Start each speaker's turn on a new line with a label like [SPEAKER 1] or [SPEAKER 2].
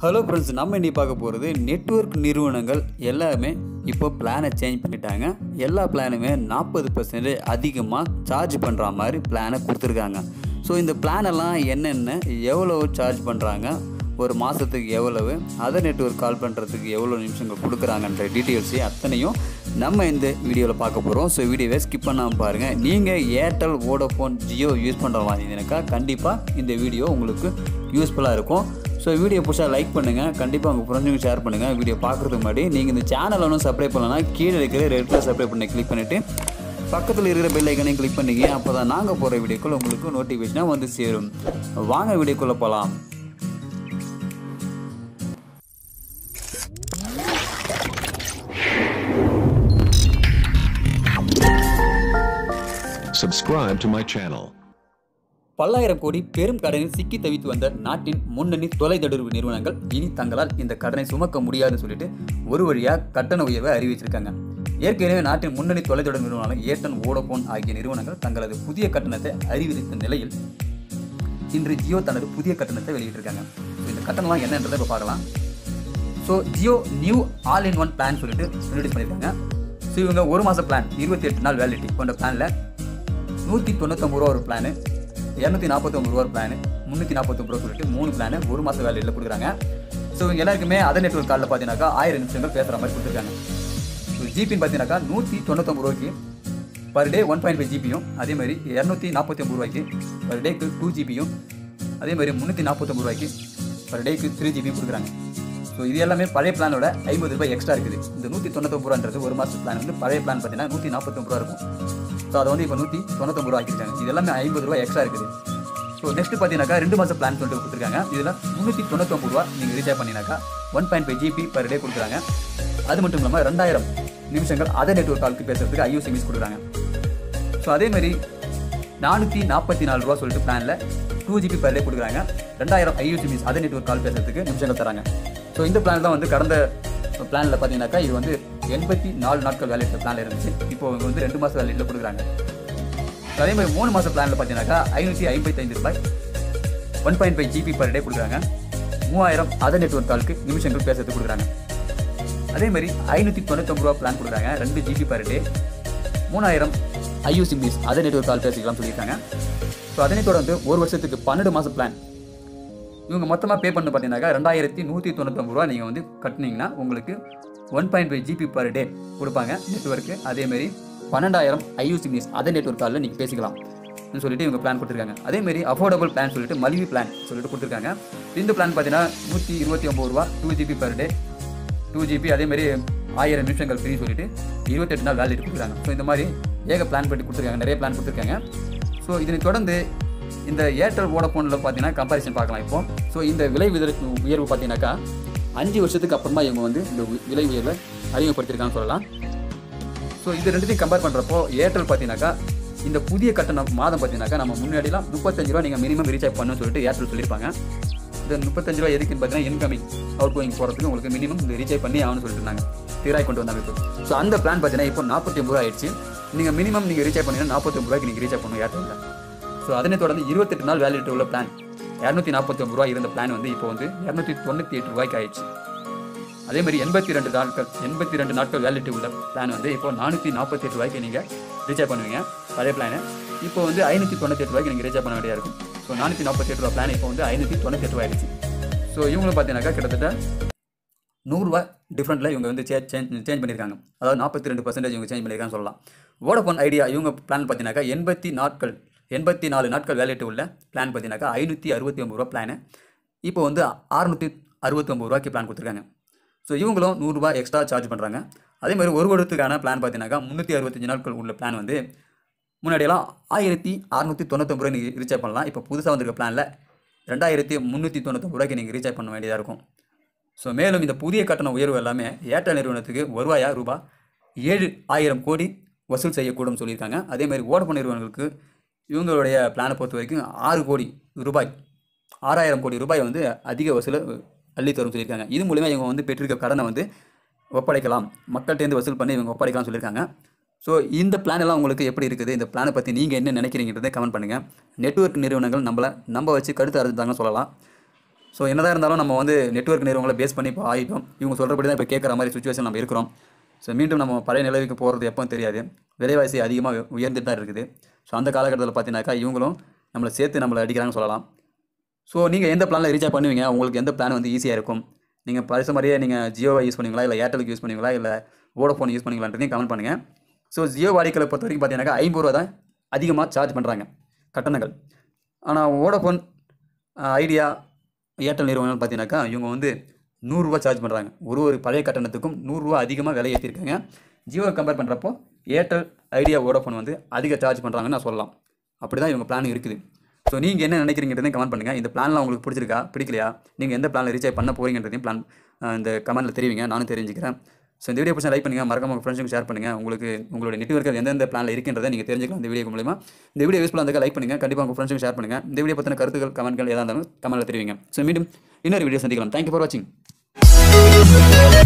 [SPEAKER 1] Hello friends நம்ம இன்னைக்கு பார்க்க போகிறது நெட்வொர்க் நிறுவனங்கள் எல்லாமே இப்போ பிளானை சேஞ்ச் பண்ணிட்டாங்க எல்லா பிளானுமே நாற்பது பர்சன்டேஜ் அதிகமாக சார்ஜ் பண்ணுற மாதிரி பிளானை கொடுத்துருக்காங்க ஸோ இந்த பிளானெல்லாம் என்னென்ன எவ்வளோ சார்ஜ் பண்ணுறாங்க ஒரு மாதத்துக்கு எவ்வளவு அதர் நெட்வொர்க் கால் பண்ணுறதுக்கு எவ்வளோ நிமிஷங்கள் கொடுக்குறாங்கன்ற டீட்டெயில்ஸை அத்தனையும் நம்ம இந்த வீடியோவில் பார்க்க போகிறோம் ஸோ வீடியோவை ஸ்கிப் பண்ணாமல் பாருங்கள் நீங்கள் ஏர்டெல் வோடஃபோன் ஜியோ யூஸ் பண்ணுற மாதிரி இருந்தீங்கன்னாக்கா கண்டிப்பாக இந்த வீடியோ உங்களுக்கு யூஸ்ஃபுல்லாக இருக்கும் ஸோ வீடியோ புதுசாக லைக் பண்ணுங்கள் கண்டிப்பாக உங்கள் ஃப்ரெண்ட்ஸுக்கு ஷேர் பண்ணுங்கள் வீடியோ பார்க்குறதுக்கு முன்னாடி நீங்கள் இந்த சேனல் ஒன்றும் சப்ஸ்கிரைப் பண்ணலன்னா கீழே இருக்கிற ரெட் கலர் சப்ஸ்கிரைப் பண்ணி கிளிக் பண்ணிவிட்டு பக்கத்தில் இருக்கிற பெல் ஐக்கனையும் கிளிக் பண்ணிங்க அப்போ தான் நாங்கள் போகிற வீடியோக்குள்ள உங்களுக்கு நோட்டிஃபிகேஷனாக வந்து சேரும் வாங்க வீடியோக்குள்ளே போகலாம்
[SPEAKER 2] Subscribe to my channel.
[SPEAKER 1] பல்லாயிரம் கோடி பெரும் கடனில் சிக்கி தவித்து வந்த நாட்டின் முன்னணி தொலைத்தொடர்பு நிறுவனங்கள் இனி தங்களால் இந்த கடனை சுமக்க முடியாதுன்னு சொல்லிட்டு ஒரு வழியாக கட்டண உயர்வை அறிவிச்சிருக்காங்க ஏற்கனவே நாட்டின் முன்னணி தொலைத்தொடர்பு நிறுவனங்கள் ஏர்டெல் வோடோபோன் ஆகிய நிறுவனங்கள் தங்களது புதிய கட்டணத்தை அறிவித்த நிலையில் இன்று ஜியோ தனது புதிய கட்டணத்தை வெளியிட்டிருக்காங்க So, இந்த கட்டணம்லாம் என்னன்றதை இப்போ பார்க்கலாம் so Jio new all in one plan சொல்லிட்டு இன்ட்ரடியூஸ் பண்ணியிருக்காங்க ஸோ இவங்க ஒரு மாதம் பிளான் இருபத்தி எட்டு நாள் வேலிட்டி கொண்ட பிளானில் நூற்றி தொண்ணூத்தொம்பது ரூபா ஒரு பிளானு இரநூத்தி நாற்பத்தொம்பது ரூபா ஒரு பிளானு முந்நூற்றி நாற்பத்தொம்பது ரூபா சொல்லிட்டு மூணு பிளானு ஒரு மாதம் வேலையில் கொடுக்குறாங்க ஸோ இவங்க எல்லாருக்குமே அதர் நெட்வொர்க் காலில் பார்த்தீங்கன்னாக்கா ஆயிரம் நிமிஷங்கள் பேசுகிற மாதிரி கொடுத்துருக்காங்க ஸோ ஜிபின்னு பார்த்தீங்கன்னாக்கா நூற்றி தொண்ணூத்தொம்பது ரூபாய்க்கு per day one point five ஜிபியும் அதே மாதிரி இரநூத்தி நாற்பத்தி ஒம்பது ரூபாய்க்கு பர் டேக்கு டூ ஜிபியும் அதே மாதிரி முந்நூற்றி நாற்பத்தொம்பது ரூபாய்க்கு பர் டேக்கு த்ரீ ஜிபியும் கொடுக்குறாங்க ஸோ இது எல்லாமே பழைய பிளானோட ஐம்பது ரூபாய் எக்ஸ்ட்ரா இருக்குது இந்த நூற்றி தொண்ணூத்தொம்பது ரூபான்றது ஒரு மாதம் பிளான் வந்து பழைய பிளான் பார்த்தீங்கன்னா நூற்றி நாற்பத்தொம்பது ரூபா இருக்கும் ஸோ அதை வந்து இப்போ நூற்றி தொண்ணூத்தொம்பது ரூபா ஆக்கியிருக்காங்க இது எல்லாமே ஐம்பது ரூபாய் எக்ஸ்ட்ரா இருக்குது ஸோ நெக்ஸ்ட் பார்த்தீங்கன்னாக்கா ரெண்டு மாதம் பிளான் சொல்லிட்டு கொடுத்துருக்காங்க இதில் முந்நூற்றி தொண்ணூத்தொம்பது ரூபா நீங்கள் ரீசார்ஜ் பண்ணினாக்கா one point five GB per day கொடுக்குறாங்க அது மட்டும் இல்லாமல் ரெண்டாயிரம் நிமிஷங்கள் அதர் நெட்வொர்க் காலுக்கு பேசுறதுக்கு ஐயூசி மிஸ் கொடுக்குறாங்க ஸோ அதே மாதிரி நானூற்றி நாற்பத்தி நாலு ரூபா சொல்லிட்டு பிளானில் டூ ஜிபி பர் டே கொடுக்குறாங்க ரெண்டாயிரம் IUC miss other network call பேசுறதுக்கு நிமிஷங்கள் தராங்க ஸோ இந்த பிளான் தான் வந்து கடந்த பிளானில் பார்த்தீங்கன்னாக்கா இது வந்து எண்பத்தி நாலு நாட்கள் வேலையில் பிளானில் இருந்துச்சு இப்போ இவங்க வந்து ரெண்டு மாதம் வேலையில் கொடுக்குறாங்க So அதே மாதிரி மூணு மாதம் பிளானில் பார்த்தீங்கன்னாக்கா ஐநூற்றி ஐம்பத்தைந்து ரூபாய் one point five GB per day கொடுக்குறாங்க மூவாயிரம் அதர் நெட்வொர்க் காலுக்கு நிமிஷங்கள் பேசுறதுக்கு கொடுக்குறாங்க அதே மாதிரி ஐநூற்றி தொண்ணூத்தொம்பது ரூபா பிளான் கொடுக்குறாங்க ரெண்டு ஜிபி பர் டே மூணாயிரம் IUC miss other network call பேசிக்கலாம் சொல்லியிருக்காங்க ஸோ அதனை தொடர்ந்து ஒரு வருஷத்துக்கு பன்னெண்டு மாதம் பிளான் இவங்க மொத்தமாக பே பண்ண பார்த்தீங்கன்னாக்கா ரெண்டாயிரத்தி நூற்றி தொண்ணூத்தொம்பது ரூபா நீங்கள் வந்து கட்டினீங்கன்னா உங்களுக்கு one point five GB per day கொடுப்பாங்க நெட்ஒர்க்கு அதேமாரி பன்னெண்டாயிரம் ஐயூசி மிஸ் அதர் நெட்ஒர்க் காலில் நீங்கள் பேசிக்கலாம் ன்னு சொல்லிட்டு இவங்க பிளான் கொடுத்துருக்காங்க அதேமாரி அஃபோர்டபுள் பிளான் சொல்லிட்டு மலிவு பிளான் சொல்லிட்டு கொடுத்துருக்காங்க இந்த பிளான் பார்த்தீங்கன்னா நூற்றி இருபத்தி ஒம்பது ரூபா two GB per day two GB அதேமாரி ஆயிரம் நிமிஷங்கள் ஃப்ரீ சொல்லிட்டு இருபத்தெட்டு நாள் வேலிட் கொடுக்குறாங்க ஸோ இந்த மாதிரி ஏக பிளான் பண்ணி கொடுத்துருக்காங்க நிறைய பிளான் கொடுத்துருக்காங்க ஸோ இதனை தொடர்ந்து இந்த ஏர்டெல் வோடஃபோனில் பார்த்தீங்கன்னா கம்பாரிசன் பார்க்கலாம் இப்போ ஸோ இந்த விலை உயர் உயர்வு பார்த்தீங்கன்னாக்கா அஞ்சு வருஷத்துக்கு அப்புறமா இவங்க வந்து இந்த வி- விலை உயர்வை அறிமுகப்படுத்தியிருக்காங்கன்னு சொல்லலாம் ஸோ இது ரெண்டுத்தையும் கம்பேர் பண்ணுறப்போ ஏர்டெல் பார்த்தீங்கன்னாக்கா இந்த புதிய கட்டணம் மாதம் பார்த்தீங்கன்னாக்கா நம்ம முன்னாடிலாம் முப்பத்தஞ்சு ரூபா நீங்கள் மினிமம் ரீசார்ஜ் பண்ணணும்னு சொல்லிட்டு ஏர்டெல் சொல்லியிருப்பாங்க இந்த முப்பத்தஞ்சு ரூபா எதுக்குன்னு பார்த்தீங்கன்னா இன்கமிங் அவுட் கோயிங் போகிறதுக்கு உங்களுக்கு மினிமம் இந்த ரீசார்ஜ் பண்ணி ஆகணும்னு சொல்லிட்டு இருந்தாங்க தீராய் கொண்டு வந்தாங்க இப்போ ஸோ அந்த பிளான் பார்த்தீங்கன்னா இப்போ நாற்பத்தி ஒம்பது ரூபா ஆயிடுச்சு நீங்கள் மினிமம் நீங்கள் ரீசார்ஜ் பண்ணீங்கன்னா நாற்பத்தி ஒம்பது ரூபாய்க்கு நீங்கள் ரீசார்ஜ் பண்ணணும் ஏர்டெல்ல ஸோ அதனை தொடர்ந்து இருபத்தெட்டு நாள் வேலிடிட்டி உள்ள பிளான் இரநூத்தி நாற்பத்தி ஒம்பது ரூபா இருந்த பிளான் வந்து இப்போ வந்து இரநூத்தி தொண்ணூற்றி எட்டு ரூபாய்க்கு ஆயிடுச்சு அதே மாதிரி எண்பத்தி ரெண்டு நாட்கள் எண்பத்தி ரெண்டு நாட்கள் வேலிடிட்டி உள்ள பிளான் வந்து இப்போ நானூற்றி நாற்பத்தி எட்டு ரூபாய்க்கு நீங்கள் ரீசார்ஜ் பண்ணுவீங்க பழைய பிளானு இப்போ வந்து ஐநூற்றி தொண்ணூற்றி எட்டு ரூபாய்க்கு நீங்கள் ரீசார்ஜ் பண்ண வேண்டியதாக இருக்கும் ஸோ நானூற்றி நாற்பத்தி எட்டு ரூபா பிளான் இப்போ வந்து ஐநூற்றி தொண்ணூற்றி எட்டு ரூபாய் ஆயிடுச்சு ஸோ இவங்களும் பார்த்தீங்கன்னாக்கா கிட்டத்தட்ட நூறுரூவா டிஃப்ரெண்ட்டில் இவங்க வந்து சேஞ்ச் சேஞ்ச் பண்ணியிருக்காங்க அதாவது நாற்பத்தி ரெண்டு பர்சன்டேஜ் இவங்க சேஞ்ச் பண்ணியிருக்காங்கன்னு சொல்லலாம் வோடஃபோன் ஐடியா இவங்க பிளான் பார்த்தீங்கன்னாக்கா எண்பத்தி நாட்கள் எண்பத்தி நாலு நாட்கள் வேலிட்டு உள்ள பிளான் பார்த்தீங்கன்னாக்கா ஐநூற்றி அறுபத்தி ஒம்பது ரூபா பிளானு இப்போ வந்து அறுநூற்றி அறுபத்தொம்பது ரூபாய்க்கு பிளான் கொடுத்துருக்காங்க ஸோ இவங்களும் நூறுரூவா எக்ஸ்ட்ரா சார்ஜ் பண்ணுறாங்க அதே மாதிரி ஒரு வருடத்துக்கான பிளான் பார்த்தீங்கன்னாக்கா முந்நூற்றி அறுபத்தஞ்சு நாட்கள் உள்ள பிளான் வந்து முன்னாடியெல்லாம் ஆயிரத்தி அறநூற்றி தொண்ணூத்தொம்பது ரூபாய் நீங்கள் ரீசார்ஜ் பண்ணலாம் இப்போ புதுசாக வந்திருக்க பிளானில் ரெண்டாயிரத்தி முந்நூற்றி தொண்ணூத்தொம்பது ரூபாய்க்கு நீங்கள் ரீசார்ஜ் பண்ண வேண்டியதாக இருக்கும் ஸோ மேலும் இந்த புதிய கட்டண உயர்வு எல்லாமே ஏர்டெல் நிறுவனத்துக்கு வருவாயா ரூபாய் ஏழு ஆயிரம் கோடி வசூல் செய்யக்கூடும் சொல்லியிருக்காங்க அதே மாதிரி வோடஃபோன் நிறுவனங்களுக்கு இவங்களுடைய பிளானை பொறுத்த வரைக்கும் ஆறு கோடி ரூபாய் ஆறாயிரம் கோடி ரூபாய் வந்து அதிக வசூலை அள்ளித்தரும் சொல்லியிருக்காங்க இது மூலிமா இவங்க வந்து பெற்றிருக்க கடனை வந்து ஒப்படைக்கலாம் மக்கள்கிட்டேருந்து வசூல் பண்ணி இவங்க ஒப்படைக்கலாம் சொல்லியிருக்காங்க ஸோ இந்த பிளான் எல்லாம் உங்களுக்கு எப்படி இருக்குது இந்த பிளானை பற்றி நீங்கள் என்ன நினைக்கிறீங்கிறதை கமெண்ட் பண்ணுங்கள் நெட்வொர்க் நிறுவனங்கள் நம்மளை நம்ப வச்சு கருத்து அறிஞ்சாங்கன்னு சொல்லலாம் ஸோ என்னதான் இருந்தாலும் நம்ம வந்து நெட்வொர்க் நிறுவனங்களை பேஸ் பண்ணி இப்போ ஆகிட்டோம் இவங்க சொல்கிறபடி தான் இப்போ கேட்குற மாதிரி சுச்சுவேஷன் நம்ம இருக்கிறோம் ஸோ மீண்டும் நம்ம பழைய நிலவுக்கு போகிறது எப்போ தெரியாது விலைவாசி அதிகமாக உயர்ந்துட்டு தான் இருக்குது ஸோ அந்த காலகட்டத்தில் பார்த்தீங்கன்னாக்கா இவங்களும் நம்மளை சேர்த்து நம்மளை அடிக்கிறாங்கன்னு சொல்லலாம் ஸோ நீங்கள் எந்த பிளானில் ரீசார்ஜ் பண்ணுவீங்க உங்களுக்கு எந்த பிளான் வந்து ஈஸியாக இருக்கும் நீங்கள் பரிசு மாதிரியே நீங்கள் ஜியோவை யூஸ் பண்ணுவீங்களா இல்லை ஏர்டெலுக்கு யூஸ் பண்ணுவீங்களா இல்லை வோடஃபோன் யூஸ் பண்ணுவீங்களான்றதையும் கமெண்ட் பண்ணுங்கள் ஸோ ஜியோ வாடிக்கையை பொறுத்த வரைக்கும் பார்த்தீங்கன்னாக்கா ஐம்பது ரூபா தான் அதிகமாக சார்ஜ் பண்ணுறாங்க கட்டணங்கள் ஆனால் வோடஃபோன் ஐடியா ஏர்டெல் நிறுவனம் பார்த்தீங்கன்னாக்கா இவங்க வந்து நூறுரூவா சார்ஜ் பண்ணுறாங்க ஒரு ஒரு பழைய கட்டணத்துக்கும் நூறுரூவா அதிகமாக விலை ஏற்றிருக்காங்க ஜியோ கம்பேர் பண்ணுறப்போ ஏர்டெல் ஐடியா வோடஃபோன் வந்து அதிக சார்ஜ் பண்ணுறாங்கன்னு நான் சொல்லலாம் அப்படி தான் இவங்க பிளான் இருக்குது ஸோ நீங்கள் என்ன நினைக்கிறீங்கிறதையும் கமெண்ட் பண்ணுங்கள் இந்த பிளான்லாம் உங்களுக்கு பிடிச்சிருக்கா பிடிக்கலையா நீங்கள் எந்த பிளானில் ரீசார்ஜ் பண்ண போகிறீங்கன்றதையும் பிளான் இந்த கமெண்ட்டில் தெரிவிங்க நானும் தெரிஞ்சுக்கிறேன் ஸோ இந்த வீடியோ பிடிச்சா லைக் பண்ணுங்கள் மறக்காம உங்கள் ஃப்ரெண்ட்ஸுக்கு ஷேர் பண்ணுங்கள் உங்களுக்கு உங்களோட நெட்வொர்க் எந்தெந்த பிளானில் இருக்கின்றதை நீங்கள் தெரிஞ்சுக்கலாம் இந்த வீடியோ மூலமா இந்த வீடியோ யூஸ்ஃபுல்லாக இருந்தால் லைக் பண்ணுங்கள் கண்டிப்பாக உங்கள் ஃப்ரெண்ட்ஸுக்கு ஷேர் பண்ணுங்கள் இந்த வீடியோ பற்றின கருத்துக்கள் கமெண்ட்கள் எதாக இருந்தாலும் கமெண்ட்டில் தெரிவிங்க ஸோ மீண்டும் இன்னொரு வீடியோ சந்திக்கலாம் தேங்க்யூ ஃபார் வாட்சிங்